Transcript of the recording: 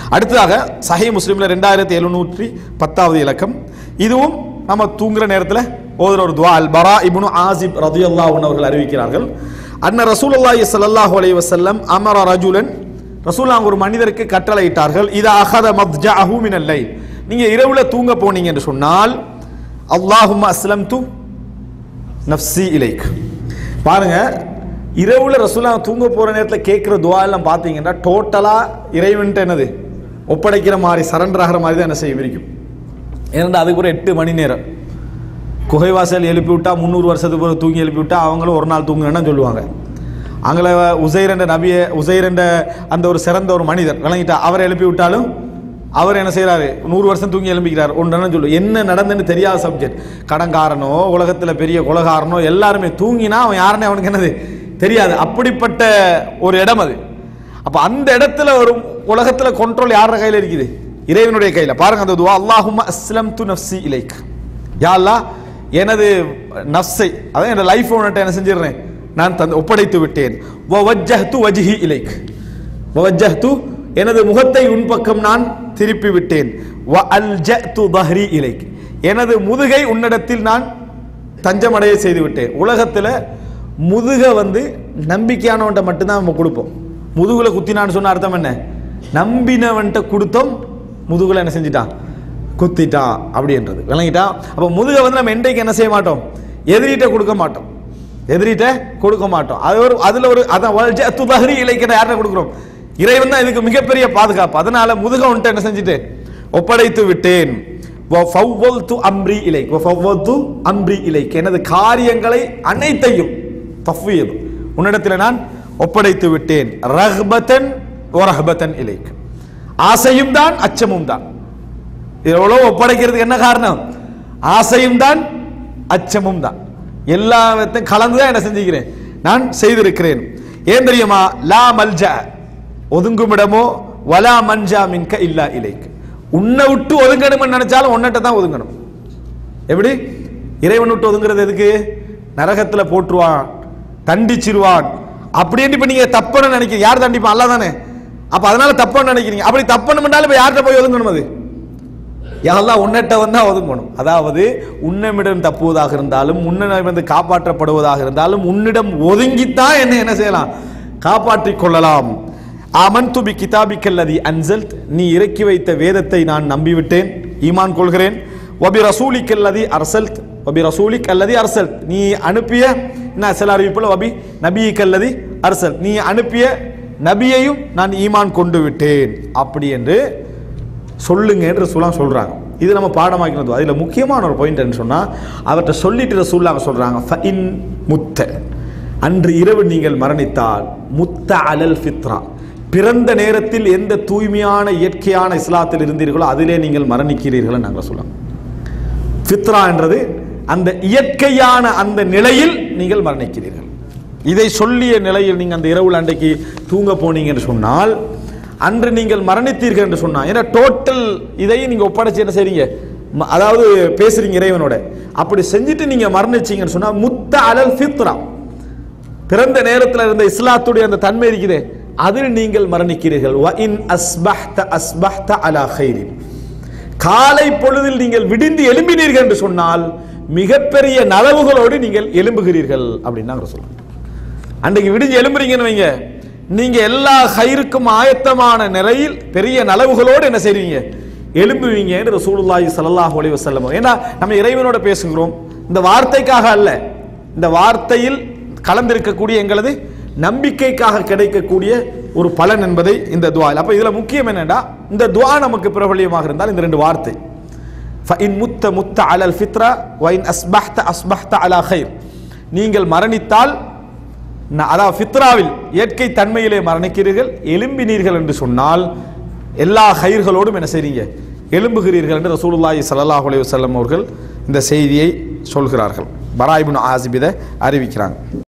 அடுத்ததாக சஹி முஸ்லீமில் ரெண்டாயிரத்தி எழுநூற்றி பத்தாவது இலக்கம் இதுவும் நம்ம தூங்குற நேரத்தில் ஓதுற ஒரு துவா அல் பரா இப்னு ஆசிப் ரதியல்லாஹு அன்ஹு அவர்கள் அறிவிக்கிறார்கள் அன்ன ரசூலுல்லாஹி ஸல்லல்லாஹு அலைஹி வஸல்லம் அமர ரஜுலன் ரசூலுல்லாஹ் ஒரு மனிதருக்கு கட்டளையிட்டார்கள் இத அகத மத்ஜஅஹு மினல் லைல் நீங்க இரவுல தூங்க போனீங்க என்று சொன்னால் அல்லாஹும்ம அஸ்லம்து நஃப்சி இலைக் பாருங்க இரவுல ரசூலா தூங்க போற நேரத்தில் கேட்குற துவா எல்லாம் பார்த்தீங்கன்னா டோட்டலா இறைவன்ட்டு என்னது ஒப்படைக்கிற மாதிரி சரண்டர் ஆகிற மாதிரி தான் என்ன செய்ய விரிக்கும் ஏன்னா அதுக்கு ஒரு எட்டு மணி நேரம் குகைவாசல் எழுப்பி விட்டா முந்நூறு வருஷத்துக்கு பிறகு தூங்கி எழுப்பி விட்டா அவங்களும் ஒரு நாள் தூங்குன்னு சொல்லுவாங்க அங்கே உசைர் என்ற நபியை உசைர் என்ற அந்த ஒரு சிறந்த ஒரு மனிதர் விளங்கிட்டா அவரை எழுப்பி விட்டாலும் அவர் என்ன செய்கிறாரு நூறு வருஷம் தூங்கி எழும்பிக்கிறார் ஒன்றுன்னு சொல்லு என்ன நடந்துன்னு தெரியாத சப்ஜெக்ட் கடன்காரனோ உலகத்தில் பெரிய கொலகாரனோ எல்லாருமே தூங்கினா அவன் யாருன்னு அவனுக்கு என்னது தெரியாது அப்படிப்பட்ட ஒரு இடம் அது அப்போ அந்த இடத்துல ஒரு உலகத்தில் கண்ட்ரோல் யாரோட கையில் இருக்குது இறைவனுடைய கையில் பாருங்க அந்த துவா அல்லாஹும்ம அஸ்லம் து நஃப்சி இலைக் யா அல்லாஹ் எனது நஃப்ஸை அதான் என் லைஃப் உன்கிட்ட என்ன செஞ்சிடுறேன் நான் தந்து ஒப்படைத்து விட்டேன் வஜ்ஜஹ்து வஜ்ஹி இலைக் வஜ்ஜஹ்து எனது முகத்தை உன் பக்கம் நான் திருப்பி விட்டேன் வ அல்ஜஅ்து தஹ்ரி இலைக் எனது முதுகை உன்னிடத்தில் நான் தஞ்சமடைய செய்து விட்டேன் உலகத்தில் முதுகை வந்து நம்பிக்கையானவன்ட்ட மட்டும்தான் நம்ம கொடுப்போம் முதுகுல குத்தினான்னு சொன்ன அர்த்தம் என்ன நம்பினவன்ட்ட கொடுத்தோம் முதுகுல என்ன செஞ்சிட்டான் குத்திட்டான் அப்படின்றது விளங்கிட்டா அப்போ முதுகை வந்து நம்ம என்றைக்கு என்ன செய்ய மாட்டோம் எதிரிட்ட கொடுக்க மாட்டோம் எதிரிட்ட கொடுக்க மாட்டோம் அது ஒரு அதுல ஒரு அதான் வல்ஜஅத்து தஹ்ரி இலைக்கிற யார்கிட்ட கொடுக்குறோம் இறைவன் தான் இதுக்கு மிகப்பெரிய பாதுகாப்பு அதனால முதுக உன்ட்ட என்ன செஞ்சுட்டேன் ஒப்படைத்து விட்டேன் வஃபவ்வல்து அம்ரி இலைக் வஃபவ்வல்து அம்ரி இலைக் எனது காரியங்களை அனைத்தையும் தஃவீத் உன்னிடத்தில் நான் ஒப்படைத்து விட்டேன் ரஹ்பத்தன் ஒரஹபத்தன் இலைக் ஆசையும் தான் அச்சமும் தான் இது எவ்வளவு ஒப்படைக்கிறதுக்கு என்ன காரணம் ஆசையும் தான் அச்சமும் தான் எல்லாத்தையும் கலந்து தான் என்ன செஞ்சுக்கிறேன் நான் செய்திருக்கிறேன் ஏன் தெரியுமா லா மல்ஜா ஒதுங்குமிடமோ வலா மன்ஜா மின்க இல்லா இலைக்கு உன்னை விட்டு ஒதுங்கணும்னு நினைச்சாலும் உன்னிட்ட தான் ஒதுங்கணும் எப்படி இறைவன் விட்டு ஒதுங்குறது எதுக்கு நரகத்துல போட்டுருவான் தண்டிச்சிருவான் அப்படின்னு இப்ப நீங்க தப்பன்னு நினைக்கிறீங்க யார் தண்டிப்பான் அல்ல தானே அப்ப அதனால தப்பன்னு நினைக்கிறீங்க அப்படி தப்பணும்னாலும் இப்ப யார்கிட்ட போய் ஒதுங்கணும் அது யாரெல்லாம் உன்னிட்ட வந்தா ஒதுங்கணும் அதாவது உன்னிடம் தப்புவதாக இருந்தாலும் உன்னிடம் வந்து காப்பாற்றப்படுவதாக இருந்தாலும் உன்னிடம் ஒதுங்கித்தான் என்ன என்ன செய்யலாம் காப்பாற்றிக் கொள்ளலாம் அமன் துபி கிதாபிக்கல்லதி அன்சல்த் நீ இறக்கி வைத்த வேதத்தை நான் நம்பிவிட்டேன் ஈமான் கொள்கிறேன் ஒபி ரசூலிக்கல்லதி அரசல்த் ஒபி ரசூலிக் அல்லதி அரசல்த் நீ அனுப்பிய என்ன சில அறிவிப்புல ஒபி நபியிக்கல்லதி அரசல் நீ அனுப்பிய நபியையும் நான் ஈமான் கொண்டு விட்டேன் அப்படி என்று சொல்லுங்க என்று ரசூலாம் சொல்றாங்க இது நம்ம பாடமாக்கினது அதில் முக்கியமான ஒரு பாயிண்ட் என்ன சொன்னா அவர்கிட்ட சொல்லிட்டு ரசூலாங்க சொல்றாங்க ஃபஇன் முத்த அன்று இரவு நீங்கள் மரணித்தால் முத்த அலல் ஃபித்ரா பிறந்த நேரத்தில் எந்த தூய்மையான இயற்கையான இஸ்லாத்தில் இருந்தீர்களோ அதிலே நீங்கள் மரணிக்கிறீர்கள் நாங்கள் சொல்லலாம் ஃபித்ரா என்றது அந்த இயற்கையான அந்த நிலையில் நீங்கள் மரணிக்கிறீர்கள் இதை சொல்லிய நிலையில் நீங்கள் அந்த இரவுல அன்றைக்கு தூங்க போனீங்க என்று சொன்னால் அன்று நீங்கள் மரணித்தீர்கள் என்று சொன்னா ஏன்னா டோட்டல் இதையும் நீங்க ஒப்படைச்சு என்ன செய்றீங்க ம- அதாவது பேசுறீங்க இறைவனோட அப்படி செஞ்சுட்டு நீங்க மரணிச்சீங்கன்னு சொன்னா முத்த அலல் ஃபித்ரா பிறந்த நேரத்தில் இருந்த இஸ்லாத்துடைய அந்த தன்மை இருக்குதே அதில் நீங்கள் மரணிக்கிறீர்கள் வ இன் அஸ்பஹ்த அஸ்பஹ்த அலா கைரின் காலை பொழுதில் நீங்கள் விடிந்து எழும்பினீர்கள் என்று சொன்னால் மிகப்பெரிய நலவுகளோடு நீங்கள் எழும்புகிறீர்கள் அப்படின்னு நாங்கள் சொல்லுவோம் அன்றைக்கு விடிஞ்சு எழும்புறீங்கன்னு வைங்க நீங்க எல்லா கயிறுக்கும் ஆயத்தமான நிலையில் பெரிய நலவுகளோடு என்ன செய்வீங்க எழும்புவீங்க என்று ரசூலுல்லாஹி ஸல்லல்லாஹு அலைஹி வஸல்லம் ஏன்னா நம்ம இறைவனோட பேசுகிறோம் இந்த வார்த்தைக்காக அல்ல இந்த வார்த்தையில் கலந்திருக்கக்கூடிய எங்களது நம்பிக்கைக்காக கிடைக்கக்கூடிய ஒரு பலன் என்பதை இந்த துவா அப்ப இதுல முக்கியம் என்னன்னா இந்த துவா நமக்கு பிரபலியமாக இருந்தால் இந்த ரெண்டு வார்த்தை ஃபஇன் முத்த முத்த அலல் ஃபித்ரா வைன் அஸ்பஹ்த அஸ்பஹ்த அலா கைர் நீங்கள் மரணித்தால் ந- அதாவது ஃபித்ராவில் இயற்கை தன்மையிலே மரணிக்கிறீர்கள் எலும்பினீர்கள் என்று சொன்னால் எல்லா கயிர்களோடும் என்ன செய்றீங்க எலும்புகிறீர்கள் என்று ரசூலுல்லாஹி ஸல்லல்லாஹு அலைஹி வஸல்லம் அவர்கள் இந்த செய்தியை சொல்கிறார்கள் பராயிபின் ஆசிபிதை அறிவிக்கிறாங்க